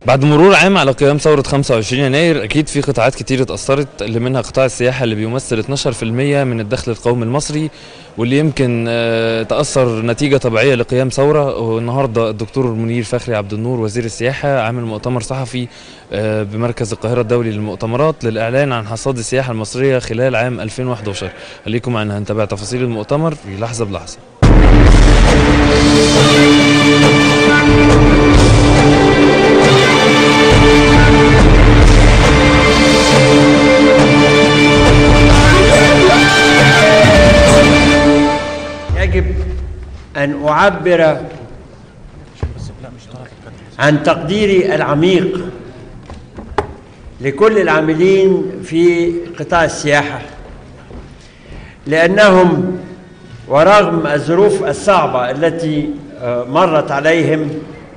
بعد مرور عام على قيام ثورة 25 يناير أكيد في قطاعات كتير اتأثرت اللي منها قطاع السياحة اللي بيمثل 12% من الدخل القومي المصري واللي يمكن آه، تأثر نتيجة طبيعية لقيام ثورة والنهاردة الدكتور منير فخري عبد النور وزير السياحة عامل مؤتمر صحفي آه، بمركز القاهرة الدولي للمؤتمرات للإعلان عن حصاد السياحة المصرية خلال عام 2011 خليكم معنا هنتابع تفاصيل المؤتمر في لحظة بلحظة يجب أن أعبر عن تقديري العميق لكل العاملين في قطاع السياحة لأنهم ورغم الظروف الصعبة التي آه، مرت عليهم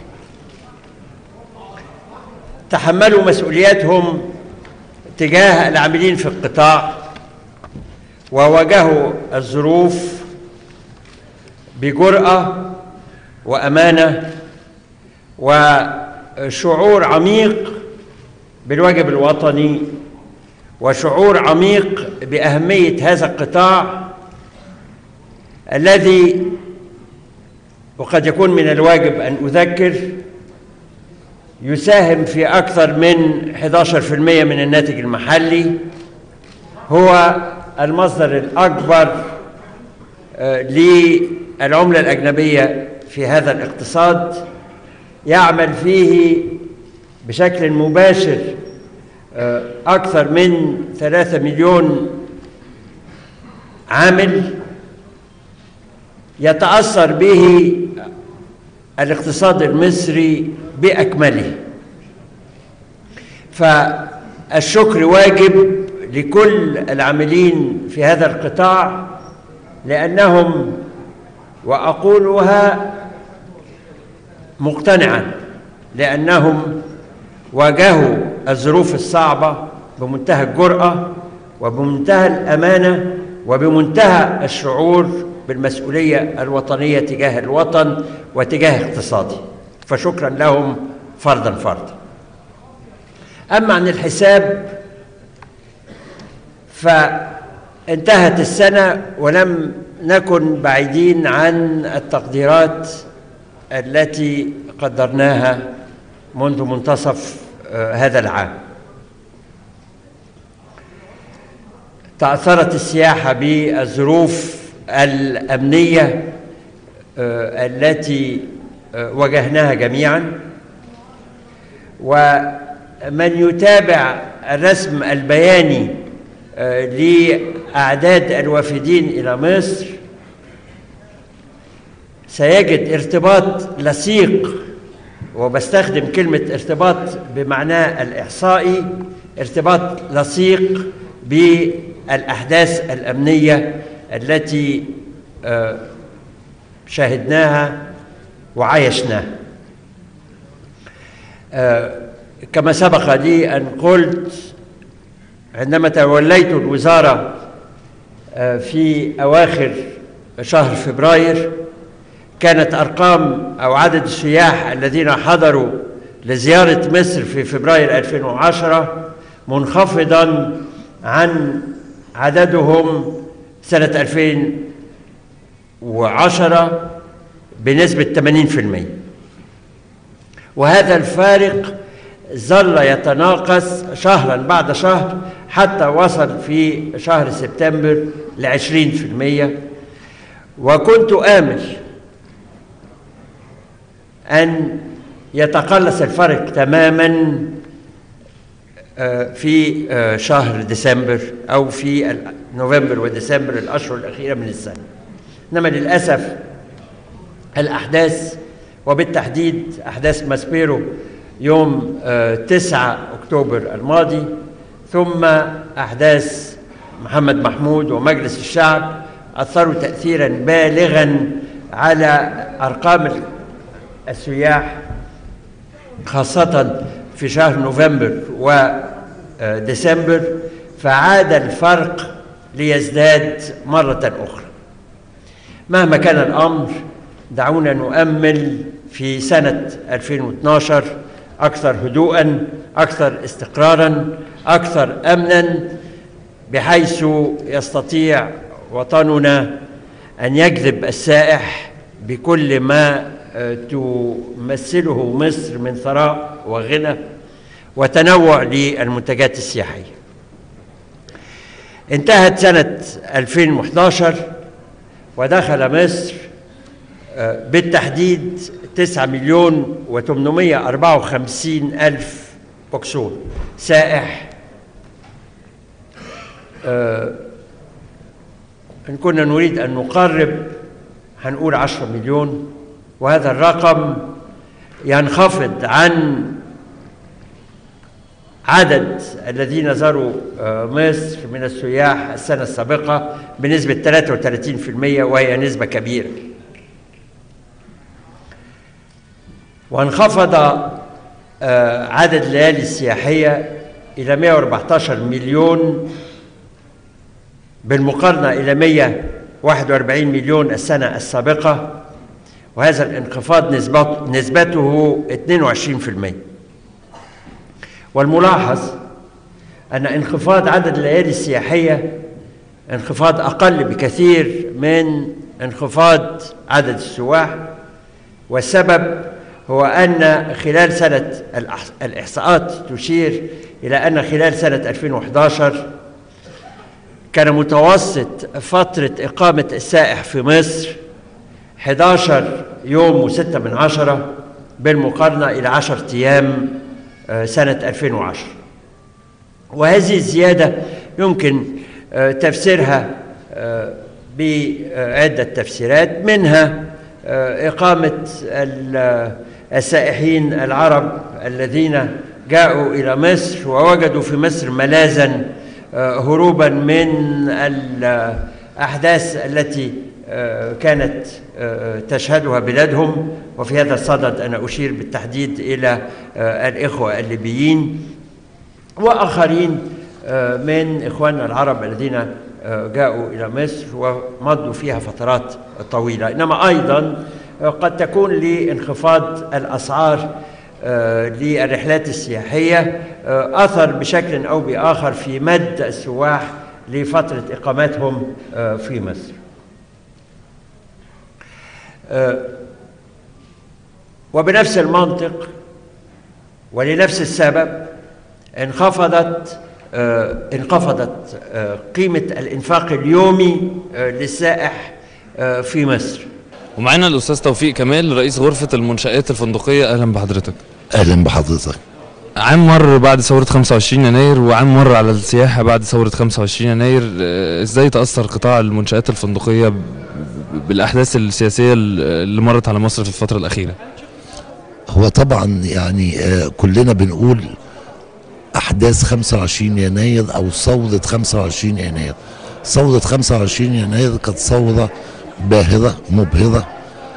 تحملوا مسؤولياتهم تجاه العاملين في القطاع وواجهوا الظروف بجرأة وأمانة وشعور عميق بالواجب الوطني وشعور عميق بأهمية هذا القطاع الذي وقد يكون من الواجب أن أذكر يساهم في أكثر من 11% من الناتج المحلي هو المصدر الأكبر آه، للعملة الأجنبية في هذا الاقتصاد يعمل فيه بشكل مباشر آه، أكثر من ثلاثة مليون عامل يتأثر به الاقتصاد المصري بأكمله فالشكر واجب لكل العاملين في هذا القطاع لأنهم وأقولها مقتنعا لأنهم واجهوا الظروف الصعبة بمنتهى الجرأة وبمنتهى الأمانة وبمنتهى الشعور بالمسؤولية الوطنية تجاه الوطن وتجاه اقتصادي فشكرا لهم فردا فردا أما عن الحساب فانتهت السنة ولم نكن بعيدين عن التقديرات التي قدرناها منذ منتصف آه، هذا العام تأثرت السياحة بالظروف الأمنية آه، التي آه، واجهناها جميعا ومن يتابع الرسم البياني آه، لأعداد الوافدين إلى مصر سيجد ارتباط لصيق وبستخدم كلمة ارتباط بمعناه الإحصائي ارتباط لصيق بالأحداث الأمنية التي آه، شاهدناها وعايشناها آه، كما سبق لي أن قلت عندما توليت الوزارة آه، في أواخر شهر فبراير كانت أرقام أو عدد السياح الذين حضروا لزيارة مصر في فبراير 2010 منخفضا عن عددهم سنة 2010 بنسبة 80% وهذا الفارق ظل يتناقص شهرا بعد شهر حتى وصل في شهر سبتمبر لعشرين في المية وكنت آمل أن يتقلص الفرق تماما آه، في آه، شهر ديسمبر أو في ال- نوفمبر وديسمبر الأشهر الأخيرة من السنة إنما للأسف الأحداث وبالتحديد أحداث ماسبيرو يوم آه، 9 أكتوبر الماضي ثم أحداث محمد محمود ومجلس الشعب أثروا تأثيرا بالغا على أرقام السياح خاصة في شهر نوفمبر وديسمبر فعاد الفرق ليزداد مرة أخرى مهما كان الأمر دعونا نؤمل في سنة 2012 اكثر هدوءا اكثر استقرارا اكثر امنا بحيث يستطيع وطننا ان يجذب السائح بكل ما تمثله مصر من ثراء وغنى وتنوع للمنتجات السياحيه انتهت سنه 2011 ودخل مصر بالتحديد 9 مليون و854 ألف بوكسون سائح إن كنا نريد أن نقرب هنقول 10 مليون وهذا الرقم ينخفض عن عدد الذين زاروا مصر من السياح السنة السابقة بنسبة 33% وهي نسبة كبيرة وانخفض عدد الليالي السياحية إلى 114 مليون بالمقارنة إلى 141 مليون السنة السابقة وهذا الانخفاض نسبته, نسبته 22% والملاحظ أن انخفاض عدد الليالي السياحية انخفاض أقل بكثير من انخفاض عدد السواح والسبب هو أن خلال سنة الإحصاءات تشير إلى أن خلال سنة 2011 كان متوسط فترة إقامة السائح في مصر 11 يوم وستة من عشرة بالمقارنة إلى 10 أيام سنة 2010 وهذه الزيادة يمكن تفسيرها بعدة تفسيرات منها إقامة السائحين العرب الذين جاءوا إلى مصر ووجدوا في مصر ملاذا هروبا من الأحداث التي كانت تشهدها بلادهم وفي هذا الصدد أنا أشير بالتحديد إلى الإخوة الليبيين وآخرين من إخواننا العرب الذين جاءوا إلى مصر ومضوا فيها فترات طويلة إنما أيضا قد تكون لانخفاض الأسعار للرحلات السياحية أثر بشكل أو بآخر في مد السواح لفترة إقامتهم في مصر وبنفس المنطق ولنفس السبب انخفضت انخفضت قيمة الإنفاق اليومي للسائح في مصر ومعانا الأستاذ توفيق كمال رئيس غرفة المنشآت الفندقية أهلا بحضرتك اهلا بحضرتك عام مر بعد ثورة 25 يناير وعام مر على السياحة بعد ثورة 25 يناير ازاي تأثر قطاع المنشآت الفندقية بالأحداث السياسية اللي مرت على مصر في الفترة الأخيرة هو طبعا يعني آه كلنا بنقول احداث 25 يناير او ثورة 25 يناير ثورة 25 يناير كانت ثورة باهرة مبهرة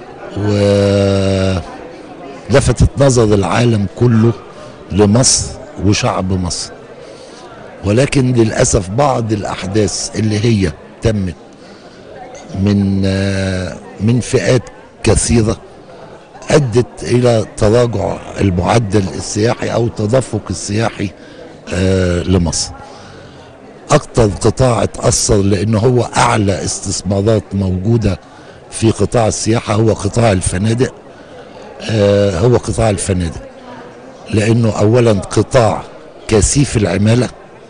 ولفتت نظر العالم كله لمصر وشعب مصر ولكن للأسف بعض الأحداث اللي هي تمت من من فئات كثيرة أدت إلى تراجع المعدل السياحي أو التدفق السياحي لمصر أكتر قطاع اتأثر لأنه هو أعلى استثمارات موجودة في قطاع السياحة هو قطاع الفنادق هو قطاع الفنادق لأنه أولا قطاع كثيف العمالة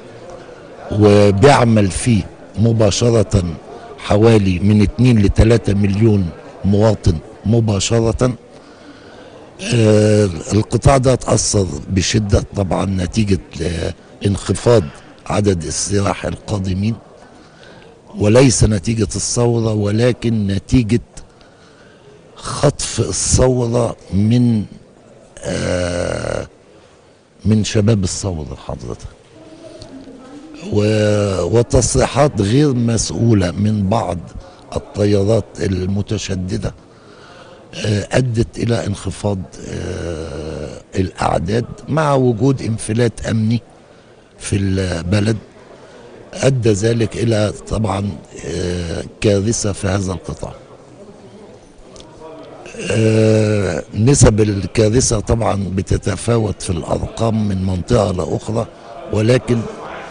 وبيعمل فيه مباشرة حوالي من 2 ل 3 مليون مواطن مباشرة آه القطاع ده تأثر بشدة طبعا نتيجة آه انخفاض عدد السياح القادمين وليس نتيجة الثورة ولكن نتيجة خطف الثورة من آه من شباب الثورة حضرتك وتصريحات غير مسؤولة من بعض التيارات المتشددة أدت إلى انخفاض الأعداد مع وجود انفلات أمني في البلد أدى ذلك إلى طبعا كارثة في هذا القطاع آه، نسب الكارثة طبعا بتتفاوت في الأرقام من منطقة لأخرى ولكن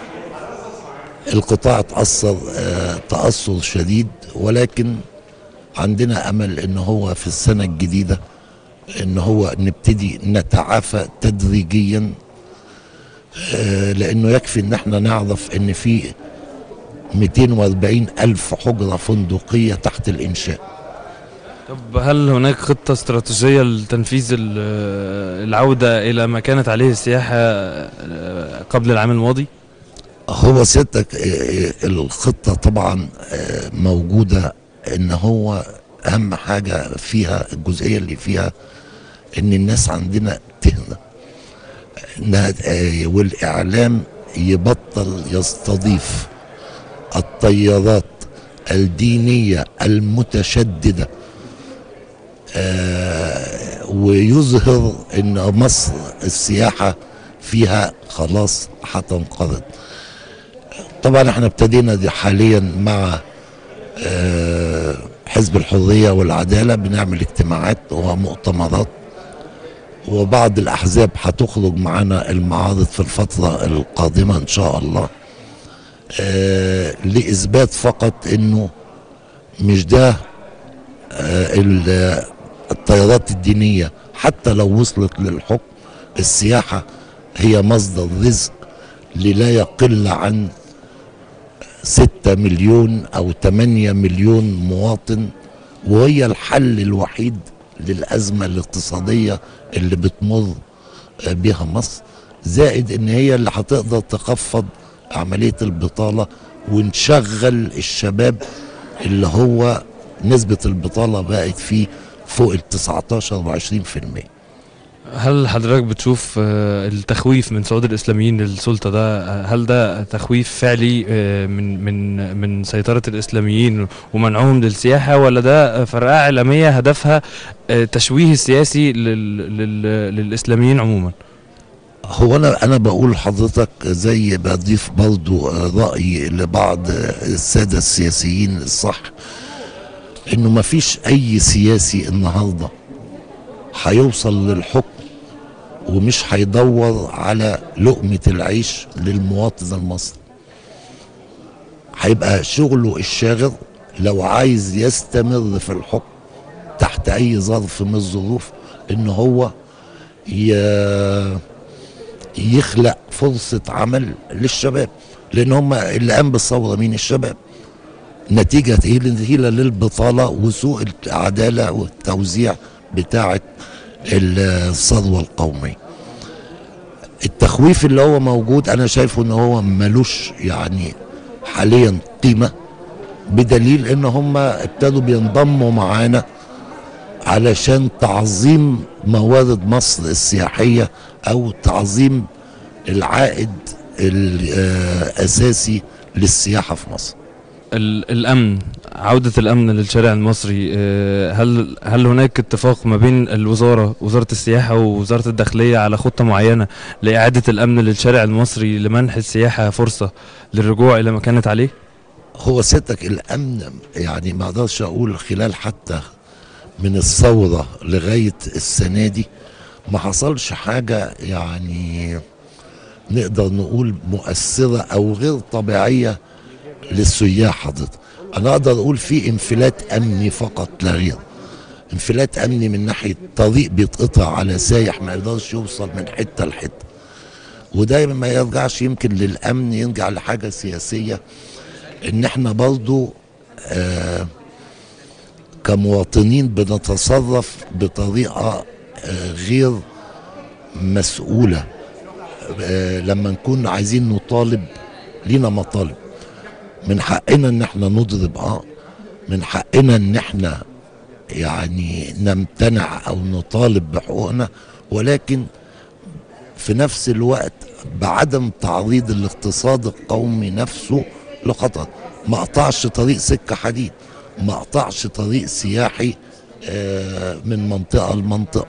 القطاع تأثر آه، تأثر شديد ولكن عندنا أمل إن هو في السنة الجديدة إن هو نبتدي نتعافى تدريجيا آه، لأنه يكفي إن احنا نعرف إن في 240 ألف حجرة فندقية تحت الإنشاء طب هل هناك خطة استراتيجية لتنفيذ ال- العودة إلى ما كانت عليه السياحة آه، قبل العام الماضي؟ هو سيادتك آه، آه، الخطة طبعا آه، موجودة ان هو اهم حاجة فيها الجزئية اللي فيها ان الناس عندنا تهنى إنها- آه، والاعلام يبطل يستضيف التيارات الدينية المتشددة آه، ويظهر ان مصر السياحة فيها خلاص هتنقرض طبعا احنا ابتدينا دي حاليا مع آه، حزب الحرية والعدالة بنعمل اجتماعات ومؤتمرات وبعض الأحزاب هتخرج معانا المعارض في الفترة القادمة إن شاء الله آه، لإثبات فقط إنه مش ده آه، ال- التيارات الدينية حتى لو وصلت للحكم السياحة هي مصدر رزق للا يقل عن ستة مليون أو تمانية مليون مواطن وهي الحل الوحيد للأزمة الاقتصادية اللي بتمر بها مصر زائد إن هي اللي هتقدر تخفض عملية البطالة ونشغل الشباب اللي هو نسبة البطالة بقت فيه فوق ال 19 و20% هل حضرتك بتشوف آه، التخويف من صعود الإسلاميين للسلطة ده آه، هل ده تخويف فعلي آه، من من من سيطرة الإسلاميين ومنعهم للسياحة ولا ده فرقعة إعلامية هدفها آه، تشويه السياسي لل لل للإسلاميين عموما؟ هو انا انا بقول لحضرتك زي بضيف برضو رايي لبعض الساده السياسيين الصح انه ما فيش اي سياسي النهارده هيوصل للحكم ومش هيدور على لقمه العيش للمواطن المصري هيبقى شغله الشاغل لو عايز يستمر في الحكم تحت اي ظرف من الظروف ان هو ي... يخلق فرصة عمل للشباب لأن هم اللي قام بالثورة مين الشباب نتيجة إيه نتيجة للبطالة وسوء العدالة والتوزيع بتاعة الثروة القومية التخويف اللي هو موجود أنا شايفه إن هو ملوش يعني حاليا قيمة بدليل إن هم ابتدوا بينضموا معانا علشان تعظيم موارد مصر السياحية أو تعظيم العائد الأساسي للسياحة في مصر ال- الامن عوده الامن للشارع المصري آه، هل هل هناك اتفاق ما بين الوزاره وزاره السياحه ووزاره الداخليه على خطه معينه لاعاده الامن للشارع المصري لمنح السياحه فرصه للرجوع الى ما كانت عليه هو ستك الأمن يعني ما أقدرش أقول خلال حتى من الثورة لغاية السنة دي ما حصلش حاجة يعني نقدر نقول مؤثرة أو غير طبيعية للسياح حضرتك أنا أقدر أقول في انفلات أمني فقط لا غير انفلات أمني من ناحية طريق بيتقطع على سايح ما يقدرش يوصل من حتة لحتة وده ما يرجعش يمكن للأمن يرجع لحاجة سياسية ان احنا برضو آه كمواطنين بنتصرف بطريقة آه غير مسؤولة آه لما نكون عايزين نطالب لينا مطالب من حقنا ان احنا نضرب اه من حقنا ان احنا يعني نمتنع او نطالب بحقوقنا ولكن في نفس الوقت بعدم تعريض الاقتصاد القومي نفسه لخطر ما قطعش طريق سكة حديد ما قطعش طريق سياحي آه، من منطقة لمنطقة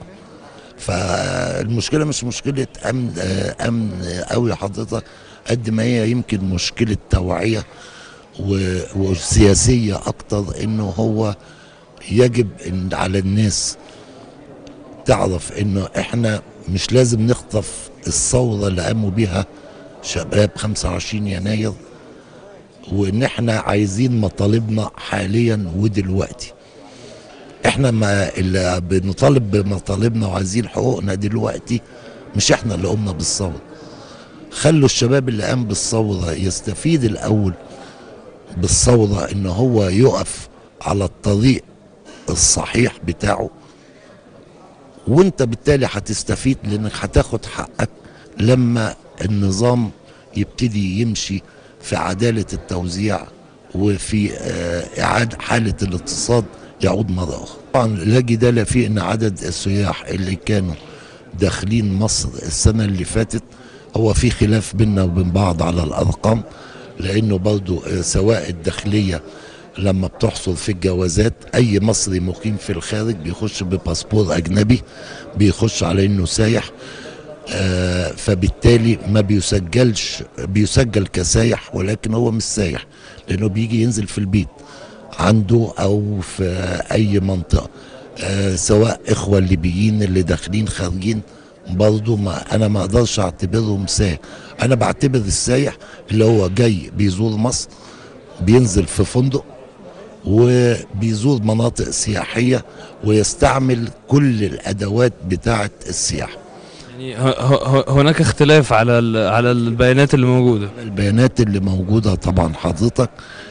فالمشكلة مش مشكلة أمن آه، أمن قوي حضرتك قد ما هي يمكن مشكلة توعية و- وسياسية أكتر إنه هو يجب إن على الناس تعرف انه احنا مش لازم نخطف الثوره اللي قاموا بيها شباب 25 يناير وان احنا عايزين مطالبنا حاليا ودلوقتي احنا ما اللي بنطالب بمطالبنا وعايزين حقوقنا دلوقتي مش احنا اللي قمنا بالثوره خلوا الشباب اللي قام بالثوره يستفيد الاول بالثوره ان هو يقف على الطريق الصحيح بتاعه وانت بالتالي هتستفيد لانك هتاخد حقك لما النظام يبتدي يمشي في عدالة التوزيع وفي آه، إعادة حالة الاقتصاد يعود مرة أخرى طبعا لا جدال في أن عدد السياح اللي كانوا داخلين مصر السنة اللي فاتت هو في خلاف بيننا وبين بعض على الأرقام لأنه برضو آه، سواء الداخلية لما بتحصل في الجوازات أي مصري مقيم في الخارج بيخش بباسبور أجنبي بيخش على إنه سايح آه، فبالتالي ما بيسجلش بيسجل كسايح ولكن هو مش سايح لانه بيجي ينزل في البيت عنده او في اي منطقه آه، سواء اخوه الليبيين اللي داخلين خارجين برضه ما انا ما اقدرش اعتبرهم سايح انا بعتبر السايح اللي هو جاي بيزور مصر بينزل في فندق وبيزور مناطق سياحيه ويستعمل كل الادوات بتاعه السياحه يعني ه- ه- هناك اختلاف على ال- على البيانات اللي موجوده البيانات اللي موجودة طبعا حضرتك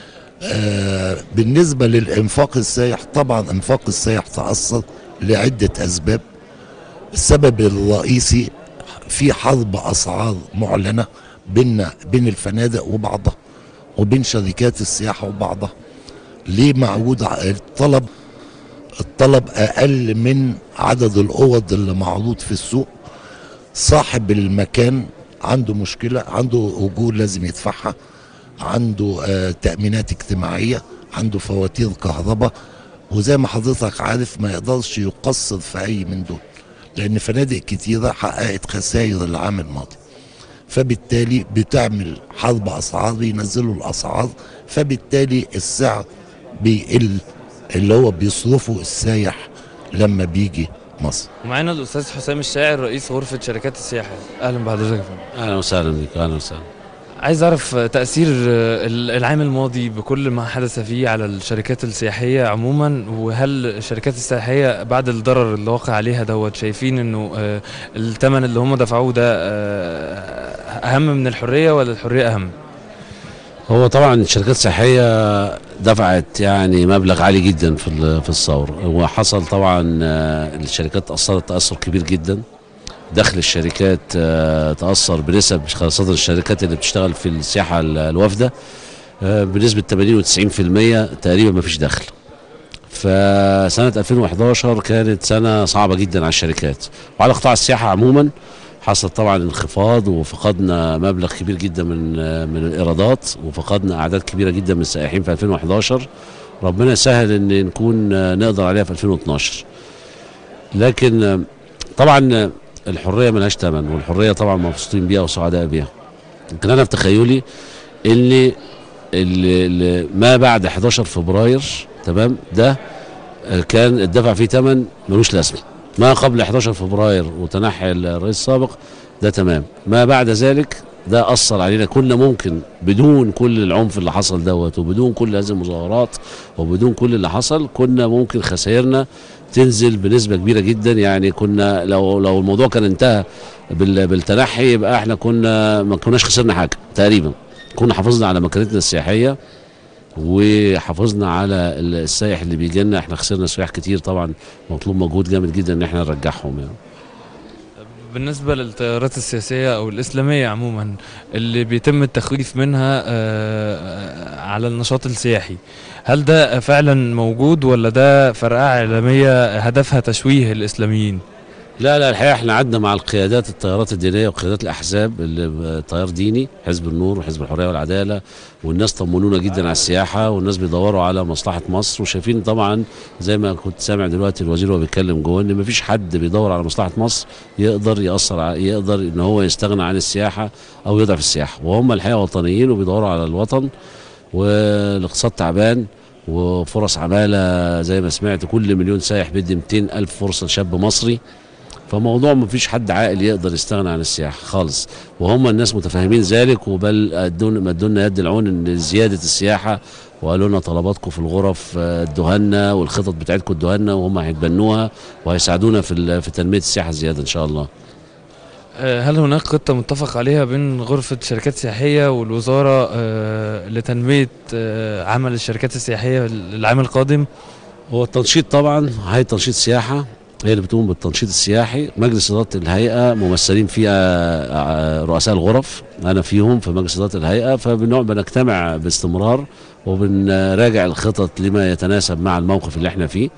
آه بالنسبة للإنفاق السايح طبعا إنفاق السايح تأثر لعدة أسباب السبب الرئيسي في حرب أسعار معلنة بين بين الفنادق وبعضها وبين شركات السياحة وبعضها ليه معود ع- الطلب الطلب أقل من عدد الأوض اللي معروض في السوق صاحب المكان عنده مشكلة عنده أجور لازم يدفعها عنده آه تأمينات اجتماعية عنده فواتير كهرباء وزي ما حضرتك عارف ما يقدرش يقصر في أي من دول لأن فنادق كتيرة حققت خسائر العام الماضي فبالتالي بتعمل حرب أسعار بينزلوا الأسعار فبالتالي السعر بيقل اللي هو بيصرفه السايح لما بيجي مصر ومعانا الاستاذ حسام الشاعر رئيس غرفه شركات السياحه اهلا بحضرتك يا فندم. اهلا وسهلا بك اهلا وسهلا عايز اعرف تاثير ال- العام الماضي بكل ما حدث فيه على الشركات السياحيه عموما وهل الشركات السياحيه بعد الضرر اللي وقع عليها دوت شايفين انه آه، الثمن اللي هم دفعوه ده آه، اهم من الحريه ولا الحريه اهم؟ هو طبعا الشركات السياحيه دفعت يعني مبلغ عالي جدا في ال- في الثوره هو حصل طبعا آه، الشركات تاثرت تاثر كبير جدا دخل الشركات آه، تاثر بنسب خاصه الشركات اللي بتشتغل في السياحه ال- الوافده آه، بنسبه 80 و90% تقريبا ما فيش دخل فسنه 2011 كانت سنه صعبه جدا على الشركات وعلى قطاع السياحه عموما حصل طبعا انخفاض وفقدنا مبلغ كبير جدا من من الايرادات وفقدنا اعداد كبيره جدا من السائحين في 2011 ربنا سهل ان نكون نقدر عليها في 2012 لكن طبعا الحريه ملهاش ثمن والحريه طبعا مبسوطين بيها وسعداء بيها لكن انا في تخيلي ان اللي اللي ما بعد 11 فبراير تمام ده كان الدفع فيه ثمن ملوش لازمه ما قبل 11 فبراير وتنحي الرئيس السابق ده تمام ما بعد ذلك ده اثر علينا كنا ممكن بدون كل العنف اللي حصل دوت وبدون كل هذه المظاهرات وبدون كل اللي حصل كنا ممكن خسائرنا تنزل بنسبه كبيره جدا يعني كنا لو لو الموضوع كان انتهى بال- بالتنحي يبقى احنا كنا ما كناش خسرنا حاجه تقريبا كنا حافظنا على مكانتنا السياحيه وحافظنا على السائح اللي بيجي لنا احنا خسرنا سياح كتير طبعا مطلوب مجهود جامد جدا ان احنا نرجعهم يعني بالنسبة للتيارات السياسية أو الإسلامية عموما اللي بيتم التخويف منها آه، على النشاط السياحي هل ده فعلا موجود ولا ده فرقعة إعلامية هدفها تشويه الإسلاميين؟ لا لا الحقيقه احنا قعدنا مع القيادات التيارات الدينيه وقيادات الاحزاب اللي تيار ديني حزب النور وحزب الحريه والعداله والناس طمنونا جدا على السياحه والناس بيدوروا على مصلحه مصر وشايفين طبعا زي ما كنت سامع دلوقتي الوزير وهو بيتكلم جوه ان مفيش حد بيدور على مصلحه مصر يقدر ياثر ع- يقدر ان هو يستغنى عن السياحه او يضعف السياحه وهم الحقيقه وطنيين وبيدوروا على الوطن والاقتصاد تعبان وفرص عمالة زي ما سمعت كل مليون سايح بيدي 200 ألف فرصة لشاب مصري فموضوع ما فيش حد عاقل يقدر يستغنى عن السياحة خالص وهم الناس متفاهمين ذلك وبل ادون مدونا يد العون ان زيادة السياحة وقالوا لنا طلباتكم في الغرف آه، ادوها لنا والخطط بتاعتكم ادوها لنا وهم هيتبنوها وهيساعدونا في ال- في تنمية السياحة زيادة ان شاء الله آه، هل هناك خطة متفق عليها بين غرفة شركات سياحية والوزارة آه، لتنمية آه، عمل الشركات السياحية العام القادم؟ هو التنشيط طبعا هيئة تنشيط السياحة هي اللي بتقوم بالتنشيط السياحي مجلس إدارة الهيئة ممثلين فيها آه، رؤساء الغرف أنا فيهم في مجلس إدارة الهيئة فبنقعد بنجتمع باستمرار وبنراجع الخطط لما يتناسب مع الموقف اللي احنا فيه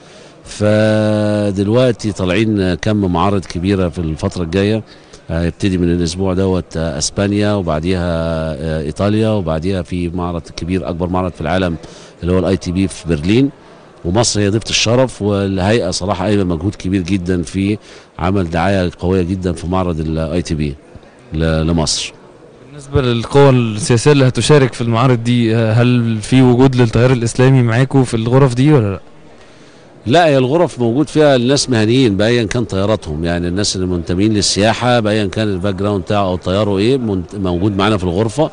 فدلوقتي طالعين كم معارض كبيرة في الفترة الجاية آه، يبتدي من الاسبوع دوت آه، اسبانيا وبعديها آه، ايطاليا وبعديها في معرض كبير اكبر معرض في العالم اللي هو الاي تي بي في برلين ومصر هي ضيفة الشرف والهيئة صراحة قايمة مجهود كبير جدا في عمل دعاية قوية جدا في معرض الاي تي بي لمصر بالنسبة للقوى السياسية اللي هتشارك في المعارض دي آه، هل في وجود للتيار الإسلامي معاكم في الغرف دي ولا لا؟ لا هي الغرف موجود فيها الناس مهنيين بايا كان طياراتهم يعني الناس اللي منتمين للسياحه بايا كان الباك جراوند بتاعه او طياره ايه منت- موجود معانا في الغرفه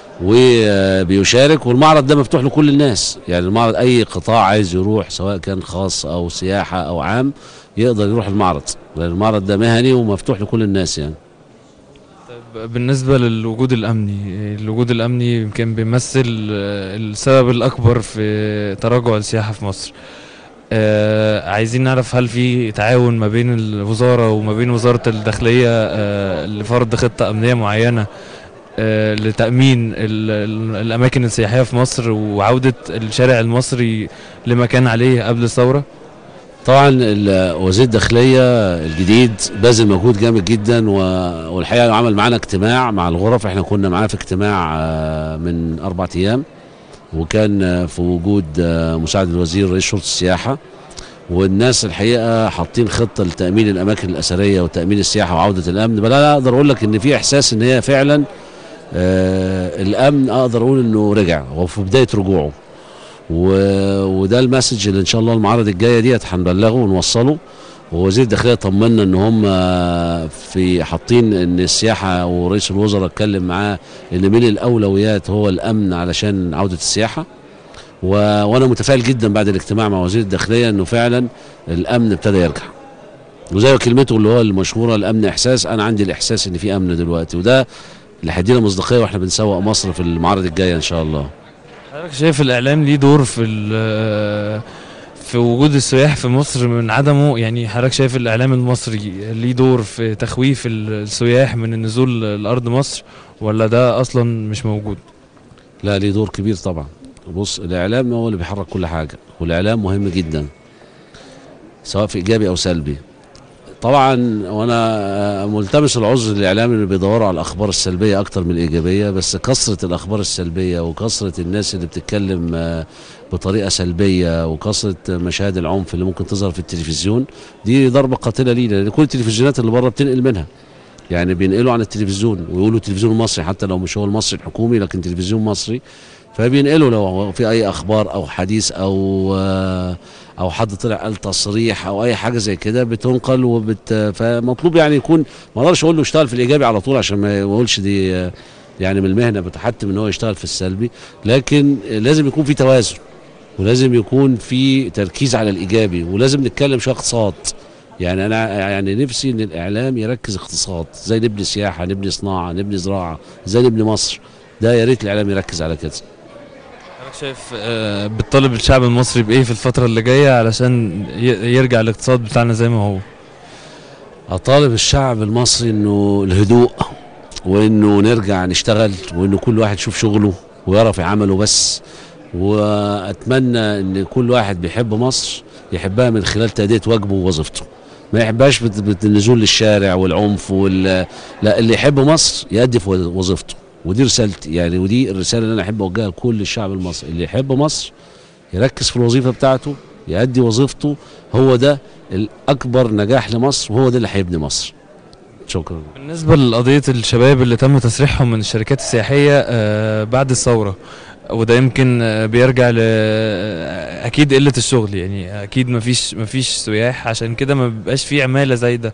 وبيشارك والمعرض ده مفتوح لكل الناس يعني المعرض اي قطاع عايز يروح سواء كان خاص او سياحه او عام يقدر يروح المعرض لان المعرض ده مهني ومفتوح لكل الناس يعني طيب بالنسبة للوجود الأمني الوجود الأمني يمكن بيمثل آه، السبب الأكبر في تراجع السياحة في مصر آه عايزين نعرف هل في تعاون ما بين الوزارة وما بين وزارة الداخلية آه لفرض خطة أمنية معينة آه لتأمين ال- ال- الأماكن السياحية في مصر وعودة الشارع المصري لما كان عليه قبل الثورة طبعا ال- وزير الداخليه الجديد باذل مجهود جامد جدا و- والحقيقه عمل معانا اجتماع مع الغرف احنا كنا معاه في اجتماع آه، من اربع ايام وكان آه، في وجود آه، مساعد الوزير رئيس شرطه السياحه والناس الحقيقه حاطين خطه لتامين الاماكن الاثريه وتامين السياحه وعوده الامن بل انا اقدر اقول لك ان في احساس ان هي فعلا آه، الامن اقدر اقول انه رجع هو في بدايه رجوعه و- وده المسج اللي ان شاء الله المعارض الجايه ديت هنبلغه ونوصله ووزير الداخليه طمنا ان هم في حاطين ان السياحه ورئيس الوزراء اتكلم معاه ان من الاولويات هو الامن علشان عوده السياحه و... وانا متفائل جدا بعد الاجتماع مع وزير الداخليه انه فعلا الامن ابتدى يرجع وزي كلمته اللي هو المشهوره الامن احساس انا عندي الاحساس ان في امن دلوقتي وده اللي هيدينا مصداقيه واحنا بنسوق مصر في المعارض الجايه ان شاء الله حضرتك شايف الإعلام ليه دور في ال- في وجود السياح في مصر من عدمه يعني حضرتك شايف الإعلام المصري ليه دور في تخويف السياح من النزول لأرض مصر ولا ده أصلا مش موجود؟ لا ليه دور كبير طبعا بص الاعلام هو اللي بيحرك كل حاجه والاعلام مهم جدا سواء في ايجابي او سلبي طبعا وانا ملتمس العذر للاعلام اللي بيدوروا على الاخبار السلبيه اكتر من الايجابيه بس كثره الاخبار السلبيه وكثره الناس اللي بتتكلم آه، بطريقه سلبيه وكثره مشاهد العنف اللي ممكن تظهر في التلفزيون دي ضربه قاتله لينا لان كل التلفزيونات اللي بره بتنقل منها يعني بينقلوا عن التلفزيون ويقولوا تلفزيون مصري حتى لو مش هو المصري الحكومي لكن تلفزيون مصري فبينقلوا لو في اي اخبار او حديث او آه، او حد طلع قال تصريح او اي حاجه زي كده بتنقل وبت فمطلوب يعني يكون ما اقدرش اقول له اشتغل في الايجابي على طول عشان ما يقولش دي آه، يعني من المهنه بتحتم ان هو يشتغل في السلبي لكن لازم يكون في توازن ولازم يكون في تركيز على الايجابي ولازم نتكلم شويه اقتصاد يعني انا يعني نفسي ان الاعلام يركز اقتصاد زي نبني سياحه نبني صناعه نبني زراعه زي نبني مصر ده يا ريت الاعلام يركز على كده حضرتك شايف آه، بتطالب الشعب المصري بإيه في الفترة اللي جاية علشان ي- يرجع الاقتصاد بتاعنا زي ما هو؟ اطالب الشعب المصري انه الهدوء وانه نرجع نشتغل وانه كل واحد يشوف شغله ويرى في عمله بس واتمنى ان كل واحد بيحب مصر يحبها من خلال تأدية واجبه ووظيفته ما يحبهاش بت- بت- بالنزول للشارع والعنف وال لا اللي يحب مصر يأدي في وظيفته ودي رسالتي يعني ودي الرساله اللي انا احب اوجهها لكل الشعب المصري اللي يحب مصر يركز في الوظيفه بتاعته يأدي وظيفته هو ده الاكبر نجاح لمصر وهو ده اللي هيبني مصر شكرا بالنسبة لقضية الشباب اللي تم تسريحهم من الشركات السياحية آه، بعد الثورة وده يمكن آه، بيرجع ل آه، اكيد قله الشغل يعني اكيد مفيش مفيش سياح عشان كده ما بيبقاش فيه عماله زايده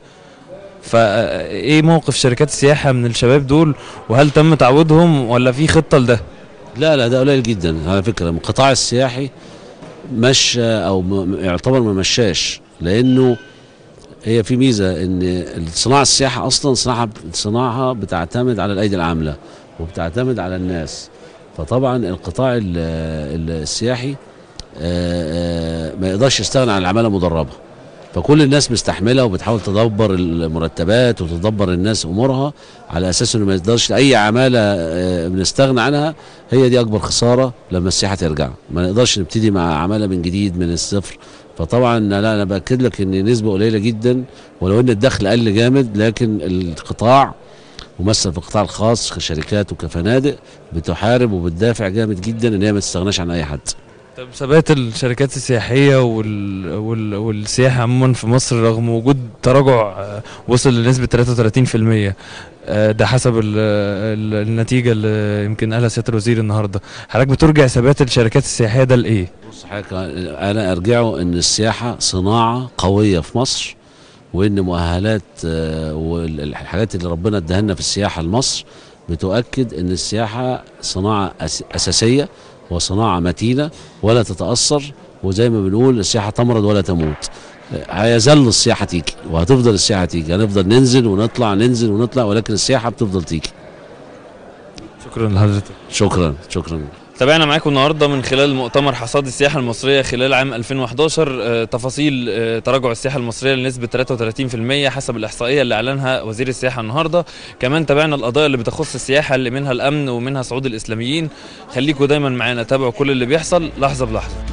فايه موقف شركات السياحه من الشباب دول وهل تم تعويضهم ولا في خطه لده لا لا ده قليل جدا على فكره القطاع السياحي مشى او م- يعتبر ما مشاش لانه هي في ميزه ان صناعه السياحه اصلا صناعه صناعه بتعتمد على الايدي العامله وبتعتمد على الناس فطبعا القطاع ال- ال- السياحي آه، آه، ما يقدرش يستغنى عن العماله المدربه فكل الناس مستحمله وبتحاول تدبر المرتبات وتدبر الناس امورها على اساس انه ما يقدرش اي عماله آه، بنستغنى عنها هي دي اكبر خساره لما السياحه ترجع ما نقدرش نبتدي مع عماله من جديد من الصفر فطبعا لا انا باكد لك ان نسبه قليله جدا ولو ان الدخل قل جامد لكن القطاع ممثل في القطاع الخاص كشركات وكفنادق بتحارب وبتدافع جامد جدا ان هي ما تستغناش عن اي حد طب ثبات الشركات السياحيه وال... وال... والسياحه عموما في مصر رغم وجود تراجع آه، وصل لنسبه 33% آه، ده حسب ال... ال... النتيجه اللي يمكن قالها سياده الوزير النهارده حضرتك بترجع ثبات الشركات السياحيه ده لايه بص حضرتك انا ارجعه ان السياحه صناعه قويه في مصر وان مؤهلات آه، والحاجات اللي ربنا اداها لنا في السياحه لمصر بتؤكد ان السياحه صناعه أس- اساسيه وصناعه متينه ولا تتاثر وزي ما بنقول السياحه تمرض ولا تموت آه، هيظل السياحه تيجي وهتفضل السياحه تيجي هنفضل ننزل ونطلع ننزل ونطلع ولكن السياحه بتفضل تيجي شكرا لحضرتك شكرا شكرا تابعنا معاكم النهارده من خلال مؤتمر حصاد السياحه المصريه خلال عام 2011 آه، تفاصيل آه، تراجع السياحه المصريه لنسبه 33% حسب الاحصائيه اللي اعلنها وزير السياحه النهارده كمان تابعنا القضايا اللي بتخص السياحه اللي منها الامن ومنها صعود الاسلاميين خليكم دايما معانا تابعوا كل اللي بيحصل لحظه بلحظه